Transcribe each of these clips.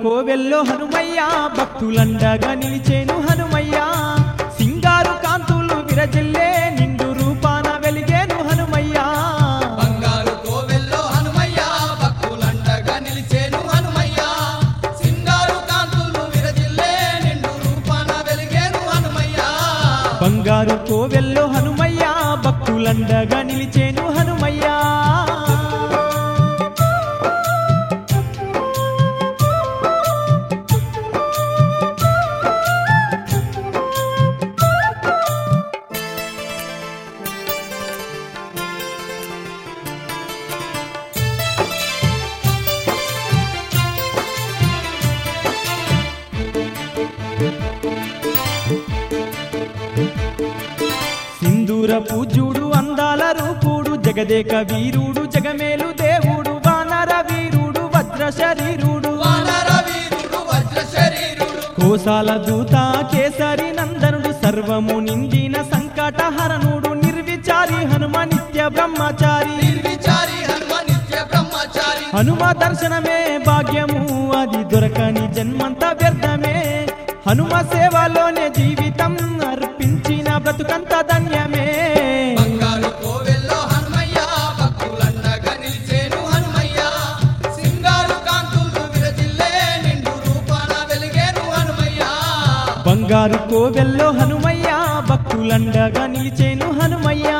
కోవెల్లో హనుమయ్య భక్తులండగా నిలిచేను హనుమయ్య సింగారు కాంతులు విరజిల్లే నిండు రూపాన వెలిగేను హనుమయ్య బంగారు కోవెల్లో హనుమయ్య భక్తులండగా నిలిచేను హనుమయ్య సింగారు కాంతులు విరజిల్లే నిండు రూపాన వెలిగేను హనుమయ్య బంగారు కోవెల్లో హనుమయ్య భక్తులండగా నిలిచేను హనుమయ్య సింధూర పూజుడు అందాల రూపుడు జగదేక వీరుడు జగమేలు దేవుడు వానర వీరుడు వజ్ర శరీరుడు వానర వీరుడు వజ్ర శరీరుడు కోసాల దూత కేసరి నందనుడు సర్వము నిందిన సంకటహరణుడు నిర్విచారి హనుమ నిత్య బ్రహ్మచారి నిర్విచారి హనుమ నిత్య బ్రహ్మచారి హనుమ దర్శనమే భాగ్యము అది దొరకని జన్మంత వ్యర్థమే హనుమ సేవలోనే జీవితం అర్పించిన బ్రతుకంత ధన్యమే బంగారు కోవెల్లో హనుమయ్య భక్తులండగా నిలిచేను హనుమయ్య సింగారు కాంతులు విరజిల్లే నిండు రూపాన వెలిగేను హనుమయ్య బంగారు కోవెల్లో హనుమయ్య భక్తులండగా నిలిచేను హనుమయ్య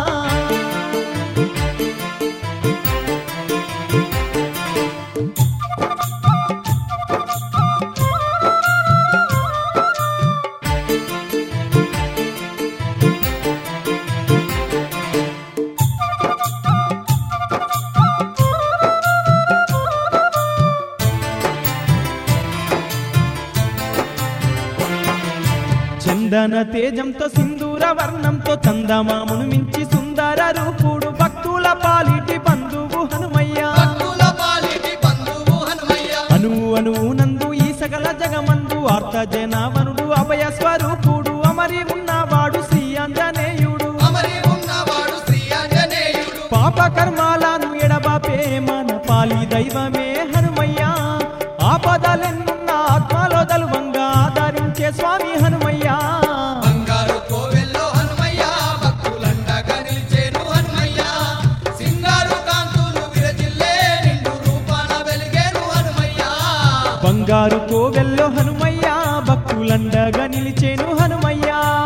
చందన తేజంతో సింధూర వర్ణంతో చందమామును మించి సుందర రూపుడు భక్తుల పాలిటి బంధువు హనుమయ్య భక్తుల పాలిటి బంధువు హనుమయ్య అణువు అణువు నందు ఈ సకల జగమందు ఆర్త జనావనుడు అభయ స్వరూపుడు అమరి ఉన్నవాడు శ్రీ ఆంజనేయుడు అమరి ఉన్నవాడు శ్రీ ఆంజనేయుడు పాప కర్మాలను ఎడబాపే మన పాలి దైవమే హనుమయ్య ఆపదలెన్నున్న ఆత్మలో దలువంగా ఆదరించే స్వామి హనుమయ్య బంగారు కోవెల్లో హనుమయ్య భక్తులండగా నిలిచేను హనుమయ్య సింగారు కాంతులు విరజిల్లే నిండు రూపాన వెలిగేను హనుమయ్య బంగారు కోవెల్లో హనుమయ్య భక్తులండగా నిలిచేను హనుమయ్య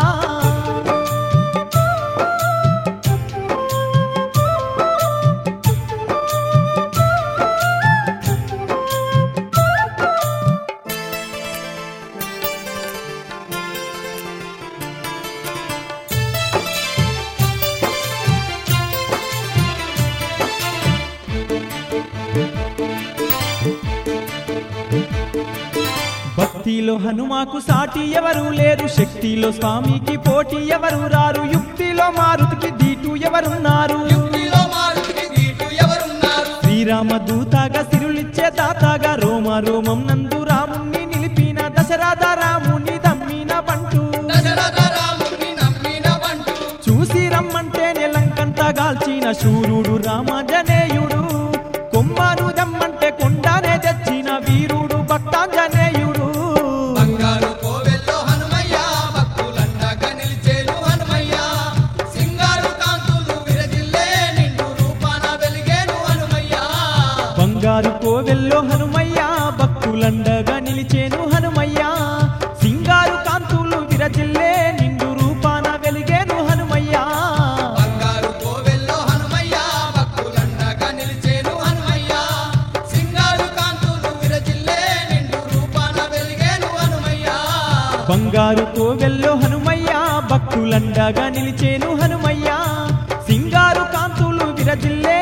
భక్తిలో హనుమాకు సాటి ఎవరు లేరు శక్తిలో స్వామికి పోటీ ఎవరు రారు యుక్తిలో మారుతికి దీటు ఎవరున్నారు యుక్తిలో మారుతికి దీటు ఎవరున్నారు శ్రీరామ దూతగా సిరులిచ్చే దాతగా రోమ రోమం నందు రాముణ్ణి నిలిపిన దశరథ రాముని దమ్మిన బంటు దశరథ రాముని నమ్మిన బంటు చూసి రమ్మంటే నెలంకంత గాల్చిన శూరుడు రామాంజనేయుడు కొమ్మను దమ్మంటే కొండనే తెచ్చిన వీరుడు భక్తాంజనేయుడు బంగారు కోవెల్లో హనుమయ్య భక్తులండగా నిలిచేను హనుమయ్య సింగారు కాంతులు విరజిల్లే నిండు రూపాన వెలిగేను హనుమయ్య బంగారు కోవెల్లో హనుమయ్య భక్తులండగా నిలిచేను హనుమయ్య సింగారు కాంతులు విరజిల్లే నిండు రూపాన వెలిగేను హనుమయ్య బంగారు కోవెల్లో హనుమయ్య భక్తులండగా నిలిచేను హనుమయ్య సింగారు కాంతులు విరజిల్లే నిండు రూపాన వెలిగేను హనుమయ్య బంగారు కోవెల్లో హనుమయ్య భక్తులండగా నిలిచేను హనుమయ్య సింగారు కాంతులు విరజిల్లే